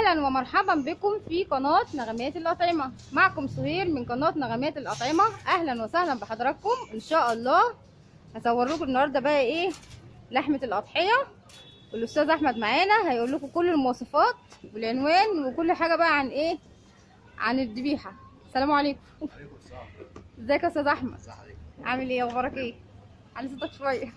اهلا ومرحبا بكم في قناه نغمات الاطعمه معكم سهير من قناه نغمات الاطعمه اهلا وسهلا بحضراتكم ان شاء الله هصور لكم النهارده بقى ايه لحمه الاضحيه والاستاذ احمد معانا هيقول لكم كل المواصفات والعنوان وكل حاجه بقى عن ايه عن الذبيحه السلام عليكم عليكم السلام ازيك يا استاذ احمد ازي حضرتك عامل ايه اخبارك ايه على صوتك شويه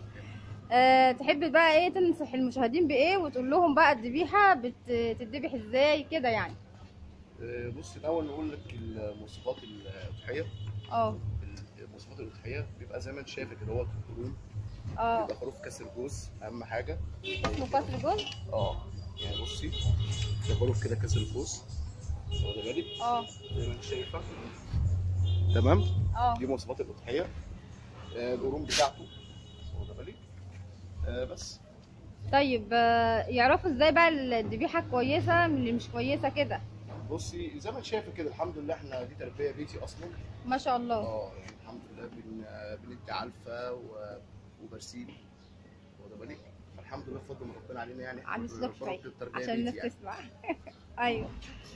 أه تحب بقى ايه تنصح المشاهدين بايه وتقول لهم بقى الذبيحه بتتذبح ازاي كده يعني آه، بص الاول نقول لك المواصفات الاضحيه اه مواصفات الاضحيه بيبقى زي ما انت شايفه كده هو القرون اه بيبقى خروف كسر جوز اهم حاجه اسمه فصل جوز اه يعني بصي ده خروف كده كسر الجوز واخده بالك اه زي ما انت شايفه تمام اه دي مواصفات الاضحيه آه، القرون بتاعته واخده بالك آه، بس طيب آه، يعرفوا ازاي بقى الذبيحه كويسه من اللي مش كويسه كده بصي زي ما انت شايفه كده الحمد لله احنا دي تربيه بيتي اصلا ما شاء الله اه يعني الحمد لله بن بندي علفه و- وبرسيم واخد بالك الحمد لله بفضل من ربنا علينا يعني علي صوتك شويه بربط التربية عشان الناس بيتي يعني. تسمع ايوه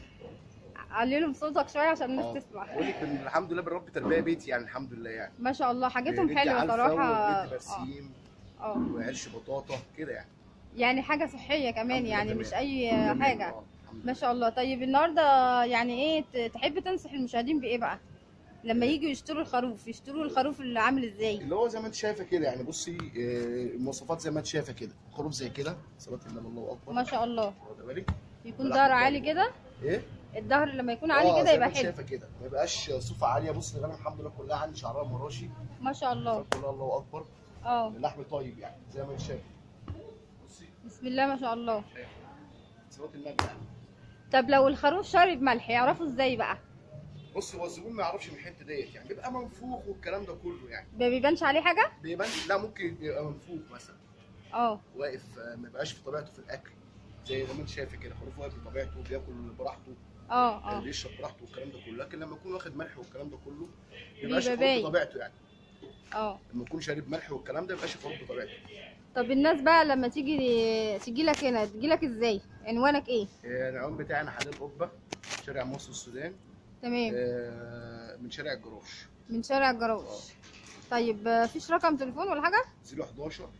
علي لهم صوتك شويه عشان الناس اه تسمع بقول لك إن الحمد لله بنربي تربيه بيتي يعني الحمد لله يعني ما شاء الله حاجتهم بندي حلوه علفة صراحه وبندي اه برسيم اه وعيش بطاطا كده يعني يعني حاجه صحيه كمان الحمد لله يعني تمام. مش اي تمام، حاجه اه، الحمد ما لله. شاء الله طيب النهارده يعني ايه ت- تحب تنصح المشاهدين بايه بقى لما يجوا يشتروا الخروف يشتروا الخروف اللي عامل ازاي اللي هو زي ما انت شايفه كده يعني بصي آه، المواصفات زي ما انت شايفه كده خروف زي كده صلاه النبي الله اكبر ما شاء الله واخد بالك يكون بالعكس ظهر ده. عالي كده ايه الظهر لما يكون عالي اه، كده زي ما يبقى انت حلو شايفه كده ما يبقاش صوفه عاليه بص الغنم الحمد لله كلها عندي شعرها مراشي ما شاء الله كلها الله اكبر اه اللحم طيب يعني زي ما انت شايف بصي بسم الله ما شاء الله صلاه النبي يعني طب لو الخروف شارب ملح يعرفوا ازاي بقى بص هو الزبون ما يعرفش من الحته ديت يعني بيبقى منفوخ والكلام ده كله يعني ما بيبانش عليه حاجه بيبان لا ممكن يبقى منفوخ مثلا اه واقف آه، ما يبقاش في طبيعته في الاكل زي ما انت شايف كده خروف واقف بطبيعته بياكل براحته اه آه، اه بيشرب براحته والكلام ده كله لكن لما يكون واخد ملح والكلام ده كله ما يبقاش بيبقى خروف باين. بطبيعته يعني اه لما يكون شارب ملح والكلام ده ما يبقاش خروف بطبيعته طب الناس بقى لما تيجي تيجي لك هنا تجي لك ازاي عنوانك ايه آه، العنوان بتاعنا حدائق القبه شارع مصر السودان تمام آه، من شارع الجروش من شارع الجراج طيب آه، فيش رقم تليفون ولا حاجه 011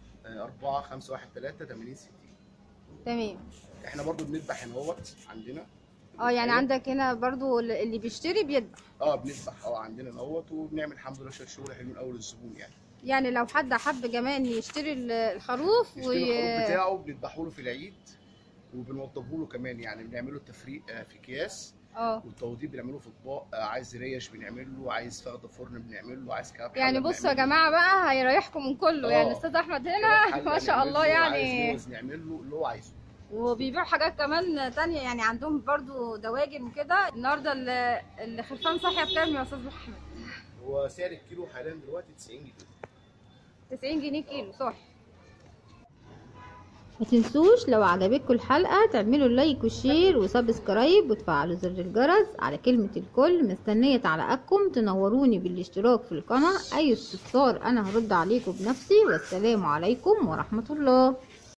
4 5 1 3 80 60 تمام احنا برضو بنذبح هنا اهوت عندنا اه يعني أيوة. عندك هنا برضو اللي بيشتري بيذبح اه بنذبح اه عندنا اهوت وبنعمل الحمد لله شويه شغل حلوين قوي للزبون يعني يعني لو حد حب كمان يشتري ال- الخروف نشتري الخروف بتاعه بنذبحه له في العيد وبنوضبه له كمان يعني بنعمل له التفريق آه، في اكياس اه والتوضيب بنعمله في اطباق آه، عايز ريش بنعمل له عايز فخده فرن بنعمل له عايز كباب يعني حلة بصوا يا بنعمل له. جماعه بقى هيريحكم من كله آه. يعني الاستاذ احمد كباب هنا حلة ما شاء نعمل الله له، عايز يعني موز نعمل له اللي هو عايزه وبيبيعوا حاجات كمان تانية يعني عندهم برضو دواجن وكده النهارده ال- الخرفان صاحيه بكام يا استاذ احمد هو سعر الكيلو حاليا دلوقتي 90 جنيه 90 جنيه كيلو صح ما تنسوش لو عجبتكم الحلقة تعملوا لايك وشير وسبسكرايب وتفعلوا زر الجرس على كلمة الكل مستنية تعليقاتكم تنوروني بالاشتراك في القناة اي استفسار انا هرد عليكم بنفسي والسلام عليكم ورحمة الله